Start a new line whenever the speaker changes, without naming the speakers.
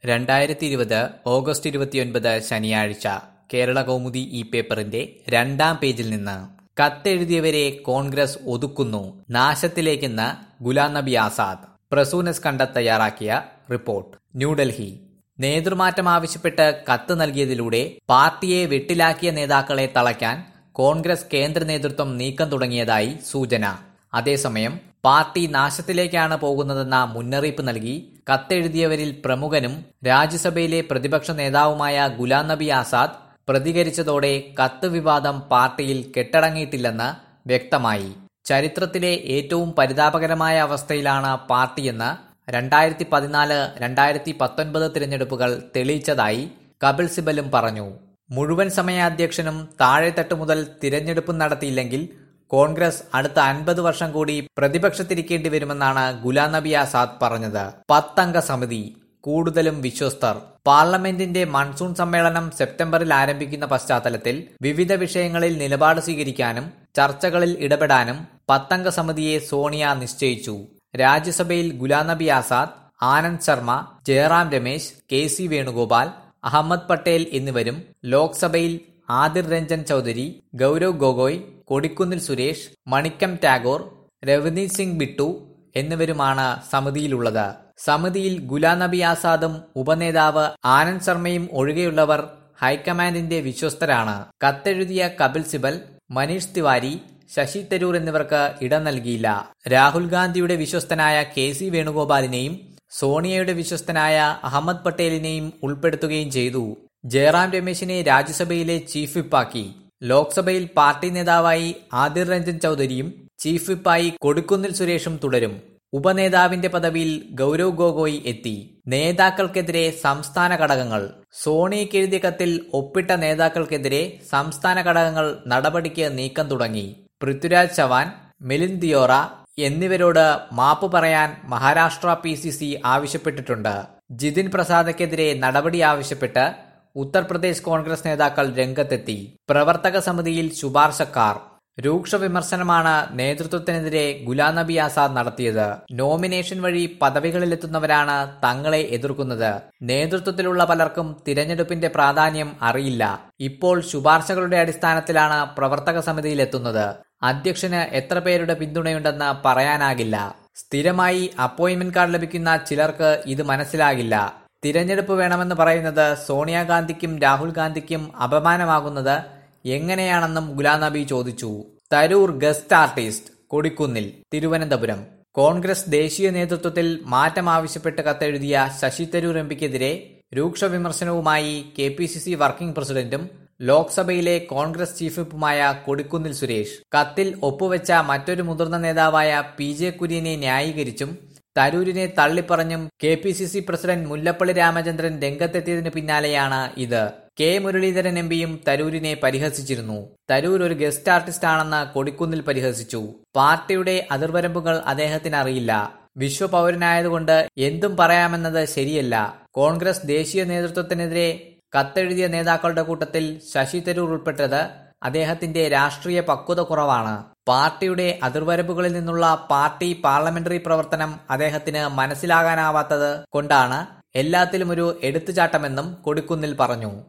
രണ്ടായിരത്തി ഇരുപത് ഓഗസ്റ്റ് ഇരുപത്തിയൊൻപത് ശനിയാഴ്ച കേരള കൗമുദി ഈ പേപ്പറിന്റെ രണ്ടാം പേജിൽ നിന്ന് കത്തെഴുതിയവരെ കോൺഗ്രസ് ഒതുക്കുന്നു നാശത്തിലേക്കെന്ന് ഗുലാം നബി ആസാദ് പ്രസൂനസ് കണ്ട തയ്യാറാക്കിയ റിപ്പോർട്ട് ന്യൂഡൽഹി നേതൃമാറ്റം ആവശ്യപ്പെട്ട് കത്ത് നൽകിയതിലൂടെ പാർട്ടിയെ വെട്ടിലാക്കിയ നേതാക്കളെ തളയ്ക്കാൻ കോൺഗ്രസ് കേന്ദ്ര നേതൃത്വം നീക്കം തുടങ്ങിയതായി സൂചന അതേസമയം പാർട്ടി നാശത്തിലേക്കാണ് പോകുന്നതെന്ന മുന്നറിയിപ്പ് നൽകി കത്തെഴുതിയവരിൽ പ്രമുഖനും രാജ്യസഭയിലെ പ്രതിപക്ഷ നേതാവുമായ ഗുലാം നബി ആസാദ് പ്രതികരിച്ചതോടെ കത്ത് വിവാദം പാർട്ടിയിൽ കെട്ടടങ്ങിയിട്ടില്ലെന്ന് വ്യക്തമായി ചരിത്രത്തിലെ ഏറ്റവും പരിതാപകരമായ അവസ്ഥയിലാണ് പാർട്ടിയെന്ന് രണ്ടായിരത്തി പതിനാല് രണ്ടായിരത്തി പത്തൊൻപത് തിരഞ്ഞെടുപ്പുകൾ തെളിയിച്ചതായി കപിൽ സിബലും പറഞ്ഞു മുഴുവൻ സമയ അധ്യക്ഷനും താഴെത്തട്ട് മുതൽ തിരഞ്ഞെടുപ്പ് നടത്തിയില്ലെങ്കിൽ കോൺഗ്രസ് അടുത്ത അൻപത് വർഷം കൂടി പ്രതിപക്ഷത്തിരിക്കേണ്ടി വരുമെന്നാണ് ഗുലാം നബി ആസാദ് പറഞ്ഞത് പത്തംഗ സമിതി കൂടുതലും വിശ്വസ്തർ പാർലമെന്റിന്റെ മൺസൂൺ സമ്മേളനം സെപ്റ്റംബറിൽ ആരംഭിക്കുന്ന പശ്ചാത്തലത്തിൽ വിവിധ വിഷയങ്ങളിൽ നിലപാട് സ്വീകരിക്കാനും ചർച്ചകളിൽ ഇടപെടാനും പത്തംഗ സമിതിയെ സോണിയ നിശ്ചയിച്ചു രാജ്യസഭയിൽ ഗുലാം നബി ആസാദ് ആനന്ദ് ശർമ്മ ജയറാം രമേശ് കെ സി വേണുഗോപാൽ അഹമ്മദ് പട്ടേൽ എന്നിവരും ലോക്സഭയിൽ ആദിർ രഞ്ജൻ ചൌധരി ഗൌരവ് ഗൊഗോയ് കൊടിക്കുന്നിൽ സുരേഷ് മണിക്കം ടാഗോർ രവനീത് സിംഗ് ബിട്ടു എന്നിവരുമാണ് സമിതിയിലുള്ളത് സമിതിയിൽ ഗുലാം നബി ആസാദും ഉപനേതാവ് ആനന്ദ് ശർമ്മയും ഒഴികെയുള്ളവർ ഹൈക്കമാൻഡിന്റെ വിശ്വസ്തരാണ് കത്തെഴുതിയ കപിൽ സിബൽ മനീഷ് തിവാരി ശശി തരൂർ എന്നിവർക്ക് ഇടം നൽകിയില്ല രാഹുൽ ഗാന്ധിയുടെ വിശ്വസ്തനായ കെ സി വേണുഗോപാലിനെയും സോണിയയുടെ വിശ്വസ്തനായ അഹമ്മദ് പട്ടേലിനെയും ഉൾപ്പെടുത്തുകയും ചെയ്തു ജയറാം രമേശിനെ രാജ്യസഭയിലെ ചീഫ് വിപ്പാക്കി ലോക്സഭയിൽ പാർട്ടി നേതാവായി ആദിർ രഞ്ജൻ ചൌധരിയും ചീഫ് വിപ്പായി കൊടിക്കുന്നിൽ സുരേഷും തുടരും ഉപനേതാവിന്റെ പദവിയിൽ ഗൌരവ് ഗൊഗോയ് എത്തി നേതാക്കൾക്കെതിരെ സംസ്ഥാന ഘടകങ്ങൾ സോണിയയ്ക്ക് എഴുതിയ കത്തിൽ ഒപ്പിട്ട നേതാക്കൾക്കെതിരെ സംസ്ഥാന ഘടകങ്ങൾ നടപടിക്ക് നീക്കം തുടങ്ങി പൃഥ്വിരാജ് ചവാൻ മിലിന്ദ് ദിയോറ എന്നിവരോട് മാപ്പ് പറയാൻ മഹാരാഷ്ട്ര പി സി സി ആവശ്യപ്പെട്ടിട്ടുണ്ട് ജിതിൻ പ്രസാദയ്ക്കെതിരെ നടപടി ആവശ്യപ്പെട്ട് ഉത്തർപ്രദേശ് കോൺഗ്രസ് നേതാക്കൾ രംഗത്തെത്തി പ്രവർത്തക സമിതിയിൽ ശുപാർശക്കാർ രൂക്ഷ വിമർശനമാണ് നേതൃത്വത്തിനെതിരെ ഗുലാം നബി ആസാദ് നടത്തിയത് നോമിനേഷൻ വഴി പദവികളിലെത്തുന്നവരാണ് തങ്ങളെ എതിർക്കുന്നത് നേതൃത്വത്തിലുള്ള പലർക്കും തിരഞ്ഞെടുപ്പിന്റെ പ്രാധാന്യം അറിയില്ല ഇപ്പോൾ ശുപാർശകളുടെ അടിസ്ഥാനത്തിലാണ് പ്രവർത്തക സമിതിയിലെത്തുന്നത് അധ്യക്ഷന് എത്ര പേരുടെ പിന്തുണയുണ്ടെന്ന് പറയാനാകില്ല സ്ഥിരമായി അപ്പോയിന്റ്മെന്റ് കാർഡ് ലഭിക്കുന്ന ചിലർക്ക് ഇത് മനസ്സിലാകില്ല തിരഞ്ഞെടുപ്പ് വേണമെന്ന് പറയുന്നത് സോണിയാഗാന്ധിക്കും രാഹുൽ ഗാന്ധിക്കും അപമാനമാകുന്നത് എങ്ങനെയാണെന്നും ഗുലാം നബി ചോദിച്ചു തരൂർ ഗസ്റ്റ് ആർട്ടിസ്റ്റ് കൊടിക്കുന്നിൽ തിരുവനന്തപുരം കോൺഗ്രസ് ദേശീയ നേതൃത്വത്തിൽ മാറ്റം ആവശ്യപ്പെട്ട് കത്തെഴുതിയ ശശി തരൂർ എംപിക്കെതിരെ രൂക്ഷ വിമർശനവുമായി K P C C working പ്രസിഡന്റും ലോക്സഭയിലെ കോൺഗ്രസ് ചീഫ് വിപ്പുമായ കൊടിക്കുന്നിൽ സുരേഷ് കത്തിൽ ഒപ്പുവെച്ച മറ്റൊരു മുതിർന്ന നേതാവായ പി ജെ കുര്യനെ ന്യായീകരിച്ചും തരൂരിനെ തള്ളിപ്പറഞ്ഞും K P C C president Mullappally Ramachandran രംഗത്തെത്തിയതിനു പിന്നാലെയാണ് ഇത് കെ മുരളീധരൻ എം പിയും തരൂരിനെ പരിഹസിച്ചിരുന്നു തരൂർ ഒരു ഗസ്റ്റ് ആർട്ടിസ്റ്റ് ആണെന്ന് കൊടിക്കുന്നിൽ പരിഹസിച്ചു പാർട്ടിയുടെ അതിർവരമ്പുകൾ അദ്ദേഹത്തിന് അറിയില്ല വിശ്വപൗരനായതുകൊണ്ട് എന്തും പറയാമെന്നത് ശരിയല്ല കോൺഗ്രസ് ദേശീയ നേതൃത്വത്തിനെതിരെ കത്തെഴുതിയ നേതാക്കളുടെ കൂട്ടത്തിൽ ശശി തരൂർ ഉൾപ്പെട്ടത് അദ്ദേഹത്തിന്റെ രാഷ്ട്രീയ പക്വത കുറവാണ് പാർട്ടിയുടെ അതിർവരമ്പുകളിൽ നിന്നുള്ള പാർട്ടി പാർലമെന്ററി പ്രവർത്തനം അദ്ദേഹത്തിന് മനസ്സിലാകാനാവാത്തത് കൊണ്ടാണ് എല്ലാത്തിലും ഒരു എടുത്തുചാട്ടമെന്നും കൊടിക്കുന്നിൽ പറഞ്ഞു